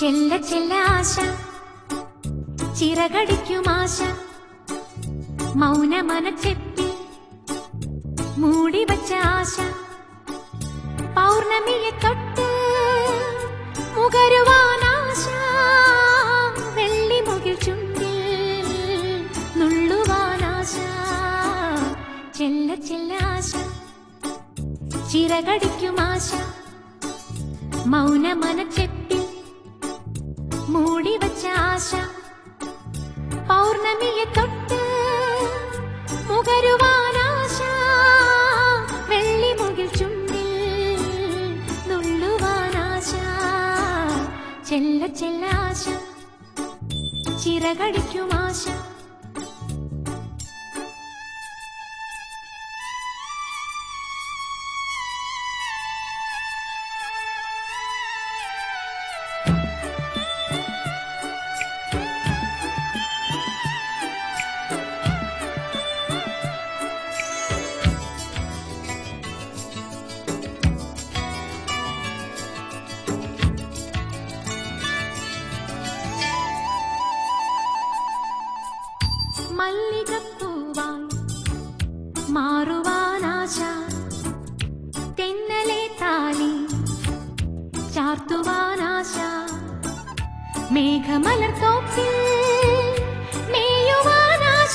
ചെല്ല ചെല്ല ആശ ചിറകടിക്കും ആശ മൗനമനച്ചെപ്പി മൂടി വച്ച ആശ പൗർണമിയെ തൊട്ട് മുകരുവാനാശ വെള്ളിമുകിൽ ചുണ്ടിൽ നുള്ളുവാനാശ ചെല്ല ചെല്ല ആശ ചിറകടിക്കും ആശ മൗനമനച്ചെപ്പി മൂടി വച്ച ആശ പൗർണമിയെ തൊട്ട് മുകരുവാനാശ വെള്ളിമുകിൽ ചുണ്ടിൽ നുള്ളുവാനാശ ചെല്ല ചെല്ല ആശ ചിറകടിക്കും ആശ മല്ലികപ്പൂവായി മാറുവാനാശ തെന്നലെ താലി ചാർത്തുവാനാശ മേഘമലർത്തോപ്പിൽ മേയുവാനാശ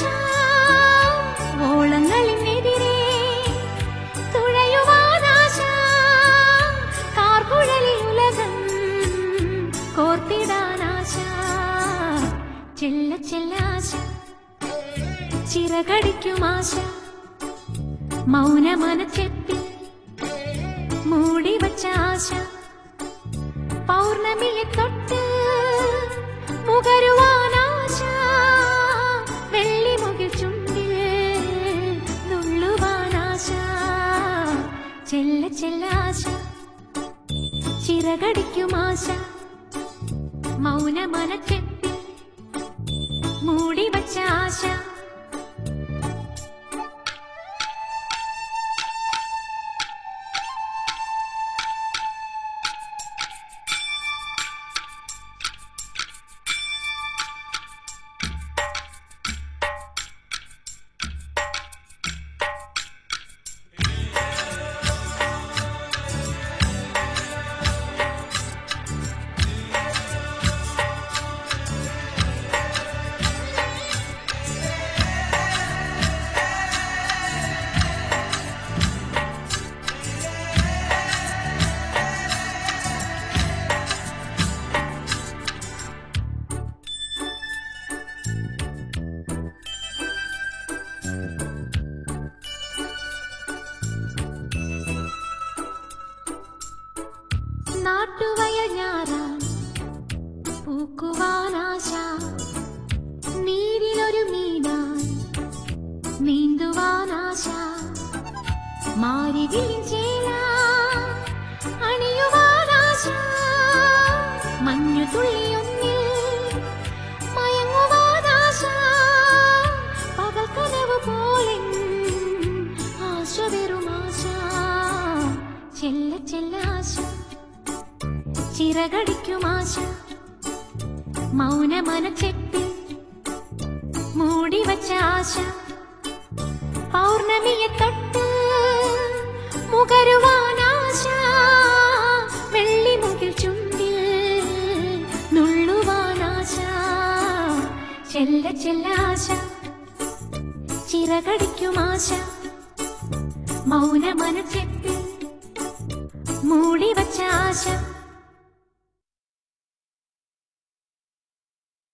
ഓളങ്ങളിനെതിരെ തുഴയുവാനാശ കാർക്കുഴലിൽ ഉലകം കോർത്തിടാനാശ ചെല്ല ചെല്ലാശ ചിറകടിക്കും ആശ മൗനമനച്ചെപ്പി മൂടി വച്ച ആശ പൗർണമിയെ തൊട്ട് മുകരുവാനാശ വെള്ളിമുകിൽ ചുണ്ടിൽ നുള്ളുവാനാശ ചെല്ല ചെല്ലാശ ചിറകടിക്കും ആശ മൗനമനച്ചെപ്പി മൂടി വച്ച ആശ നാട്ടുവയൽ ഞാറാൻ പൂക്കുവാനാശ നീരിലൊരു മീനായി നീന്തുവാനാശ മാരിവിൽ ചേല അണിയുവാനാശ മഞ്ഞു തുള്ളിയൊന്നിൽ മയങ്ങുവാനാശ പകൽ കനവ് പോലെ ആശ വെറുമാശ ചെല്ല ചെല്ലാശ ചിറകടിക്കും ആശ മൗനമനച്ചെപ്പി മൂടി വച്ച ആശ പൗർണമിയെ തൊട്ട് മുകരുവാനാശ വെള്ളിമുകിൽ ചുണ്ടിൽ നുള്ളുവാനാശ ചെല്ല ചെല്ലാശ ചിറകടിക്കും ആശ മൗനമനച്ചെപ്പി മൂടി വച്ച ആശ